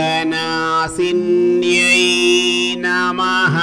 భేదనాశిన్యై నమః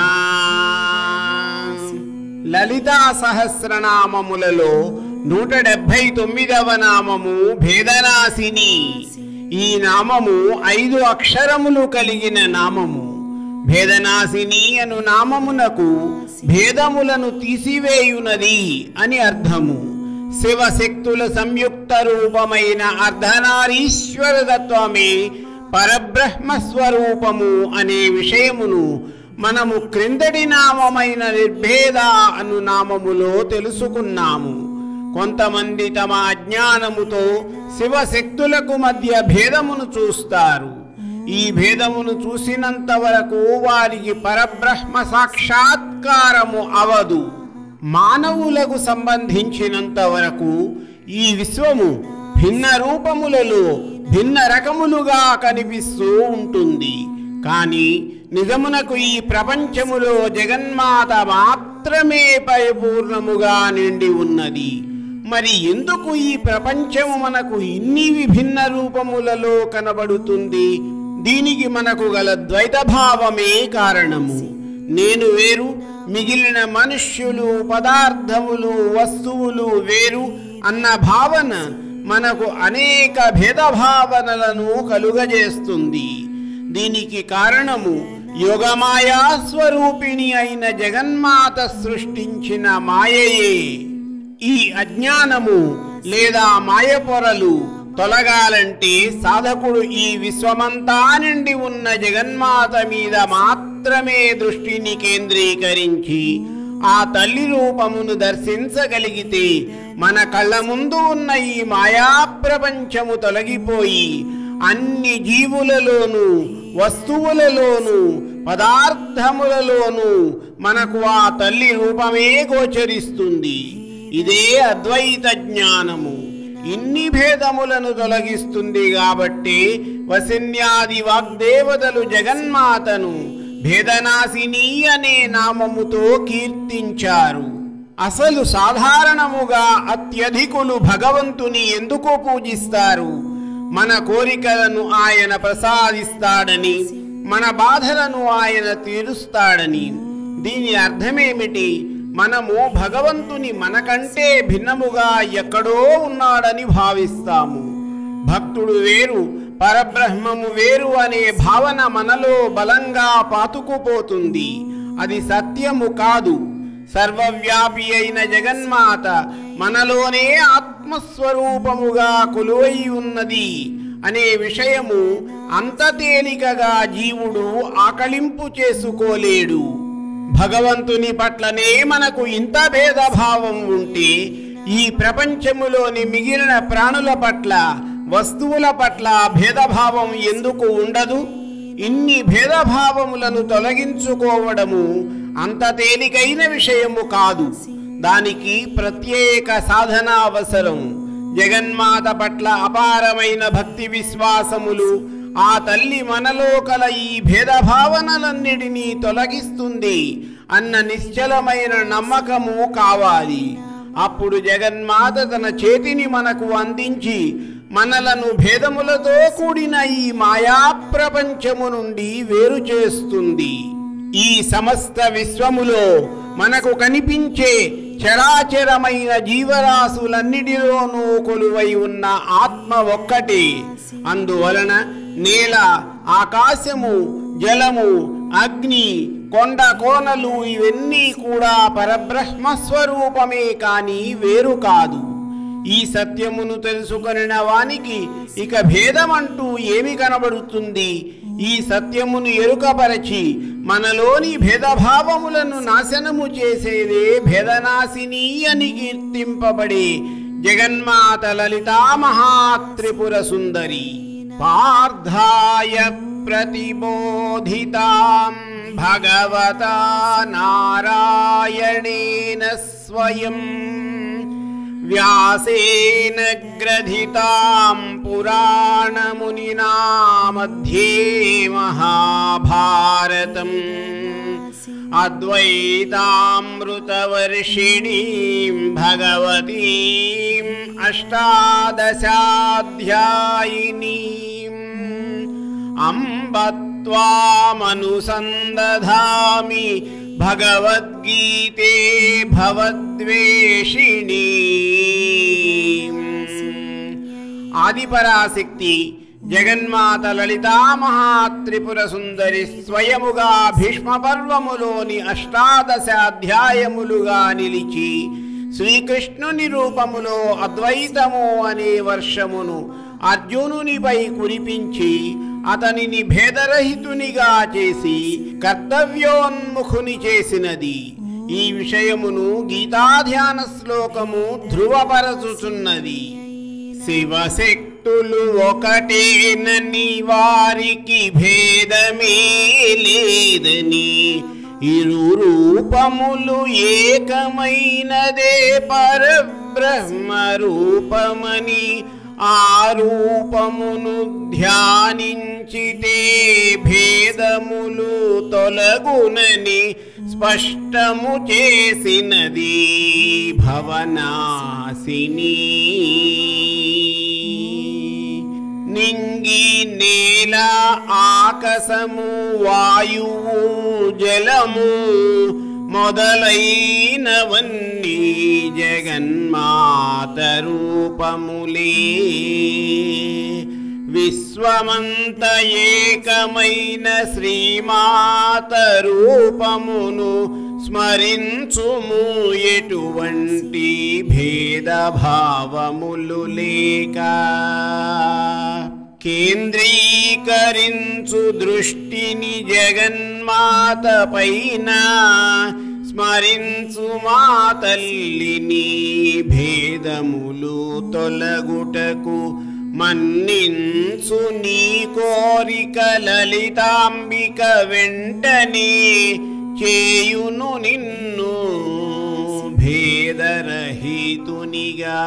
లలితా సహస్రనామములలో నూట డెబ్భై తొమ్మిదవ నామము భేదనాశిని ఈ నామము ఐదు అక్షరములు కలిగిన నామము భేదనాశిని అను నామమునకు భేదములను తీసివేయునది అని అర్థము శివశక్తుల సంయుక్త రూపమైన అర్ధనారీశ్వర తత్వమే పరబ్రహ్మ స్వరూపము అనే విషయమును మనము క్రిందటి నామమైన నిర్భేద అను నామములో తెలుసుకున్నాము కొంతమంది తమ అజ్ఞానముతో శివశక్తులకు మధ్య భేదమును చూస్తారు ఈ భేదమును చూసినంత వరకు వారికి పరబ్రహ్మ సాక్షాత్కారము అవదు మానవులకు సంబంధించినంత వరకు ఈ విశ్వము భిన్న రూపములలో భిన్న రకములుగా కనిపిస్తూ ఉంటుంది కానీ నిజమునకు ఈ ప్రపంచములో జగన్మాత మాత్రమే పరిపూర్ణముగా నిండి ఉన్నది మరి ఎందుకు ఈ ప్రపంచము మనకు ఇన్ని విభిన్న రూపములలో కనబడుతుంది దీనికి మనకు గల ద్వైత భావమే కారణము నేను వేరు మిగిలిన మనుష్యులు పదార్థములు వస్తువులు వేరు అన్న భావన మనకు అనేక భేదభావనలను కలుగజేస్తుంది దీనికి కారణము యోగమాయా స్వరూపిణి అయిన జగన్మాత సృష్టించిన మాయయే ఈ అజ్ఞానము లేదా మాయ పొరలు తొలగాలంటే సాధకుడు ఈ విశ్వమంతా నిండి ఉన్న జగన్మాత మీద మాత్రమే దృష్టిని కేంద్రీకరించి ఆ తల్లి రూపమును దర్శించగలిగితే మన కళ్ళ ముందు ఉన్న ఈ మాయా ప్రపంచము తొలగిపోయి అన్ని జీవులలోనూ వస్తువులలోనూ పదార్థములలోనూ మనకు ఆ తల్లి రూపమే గోచరిస్తుంది ఇదే అద్వైత జ్ఞానము ఇన్ని భేదములను తొలగిస్తుంది కాబట్టి వసిన్యాది వాగ్దేవతలు జగన్మాతను భేదనాశిని అనే నామముతో కీర్తించారు అసలు సాధారణముగా అత్యధికులు భగవంతుని ఎందుకు పూజిస్తారు మన కోరికలను ఆయన ప్రసాదిస్తాడని మన బాధలను ఆయన తీరుస్తాడని దీని అర్థమేమిటి మనము భగవంతుని మనకంటే భిన్నముగా ఎక్కడో ఉన్నాడని భావిస్తాము భక్తుడు వేరు పరబ్రహ్మము వేరు అనే భావన మనలో బలంగా పాతుకుపోతుంది అది సత్యము కాదు సర్వవ్యాపి అయిన జగన్మాత మనలోనే ఆత్మస్వరూపముగా కొలువై ఉన్నది అనే విషయము అంత తేలికగా జీవుడు ఆకలింపు చేసుకోలేడు భగవంతుని పట్లనే మనకు ఇంత భేదభావం ఉంటే ఈ ప్రపంచములోని మిగిలిన ప్రాణుల పట్ల వస్తువుల పట్ల భేదభావం ఎందుకు ఉండదు ఇన్ని భేదభావములను తొలగించుకోవడము అంత తేలికైన విషయము కాదు దానికి ప్రత్యేక సాధన అవసరం జగన్మాత పట్ల అపారమైన భక్తి విశ్వాసములు ఆ తల్లి మనలో కల ఈ భేదభావనలన్నిటినీ తొలగిస్తుంది అన్న నిశ్చలమైన నమ్మకము కావాలి అప్పుడు జగన్మాత తన చేతిని మనకు అందించి మనలను భేదములతో కూడిన ఈ మాయా ప్రపంచము నుండి వేరు చేస్తుంది ఈ సమస్త విశ్వములో మనకు కనిపించే చరాచరమైన జీవరాశులన్నిటిలోనూ కొలువై ఉన్న ఆత్మ ఒక్కటే అందువలన నేల ఆకాశము జలము అగ్ని కొండ కోనలు ఇవన్నీ కూడా పరబ్రహ్మ స్వరూపమే కాని వేరు కాదు ఈ సత్యమును తెలుసుకొనిన వానికి ఇక భేదమంటూ ఏమి కనబడుతుంది ఈ సత్యమును ఎరుకపరచి మనలోని భేదభావములను నాశనము చేసేదే భేదనాశిని అని కీర్తింపబడే జగన్మాత లలితా మహాత్రిపుర సుందరి పార్థాయ ప్రతిబోధితాం భగవతా నారాయణేన స్వయం వ్యాసేన గ్రథితాం పురాణమునినా మధ్యే మహాభారతం అద్వైతామృతవర్షిణీం భగవతీం అష్టాదశాధ్యాయినీం అంబ త్వామనుసందధామి భగవద్గీతే భవద్వేషిణి ఆదిపరాశక్తి జగన్మాత లలితా మహాత్రిపుర సుందరి స్వయముగా భీష్మ పర్వములోని అష్టాదశ అధ్యాయములుగా నిలిచి శ్రీకృష్ణుని రూపములో అద్వైతము అనే వర్షమును అర్జునునిపై కురిపించి అతనిని భేదరహితునిగా చేసి కర్తవ్యోన్ముఖుని చేసినది ఈ విషయమును గీతాధ్యాన శ్లోకము ధృవపరచుచున్నది శివశక్తులు ఒకటేనని వారికి భేదమే లేదని ఇరు రూపములు ఏకమైనదే పరబ్రహ్మ రూపమని ఆ రూపమును ధ్యానించితే భేదములు తొలగునని స్పష్టము చేసినది భవనాశిని నింగి నేల ఆకాశము వాయువు జలము మొదలైనవన్నీ జగన్మాత రూపములే విశ్వమంత ఏకమైన శ్రీమాత రూపమును స్మరించుము ఎటువంటి భేదభావములు లేక కేంద్రీకరించు దృష్టిని జగన్మాత పైన స్మరించు మా తల్లిని భేదములు తొలగుటకు మన్నించు నీ కోరిక లలితాంబిక వెంటనే చేయును నిన్ను భేదరహితునిగా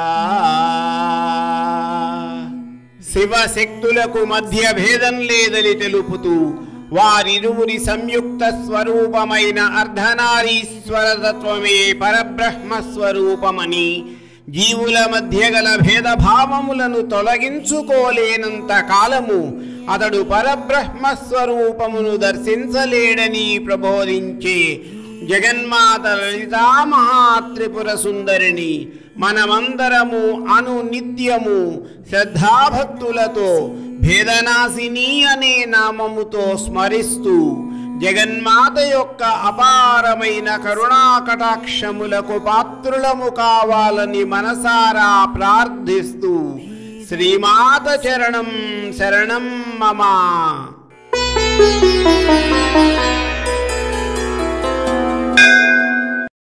శివశక్తులకు మధ్య భేదం లేదని తెలుపుతూ వారిరువురి సంయుక్త స్వరూపమైన అర్ధనారీశ్వర తత్వమే పరబ్రహ్మ స్వరూపమని జీవుల మధ్య గల భేదభావములను తొలగించుకోలేనంత కాలము అతడు పరబ్రహ్మ స్వరూపమును దర్శించలేడని ప్రబోధించే జగన్మాత లలితా మహాత్రిపుర సుందరిని మనమందరము అను నిత్యము శ్రద్ధాభక్తులతో భేదనాశిని అనే నామముతో స్మరిస్తూ జగన్మాత యొక్క అపారమైన కరుణా కటాక్షములకు పాత్రులము కావాలని మనసారా ప్రార్థిస్తూ శ్రీమాత చరణం శరణం మమ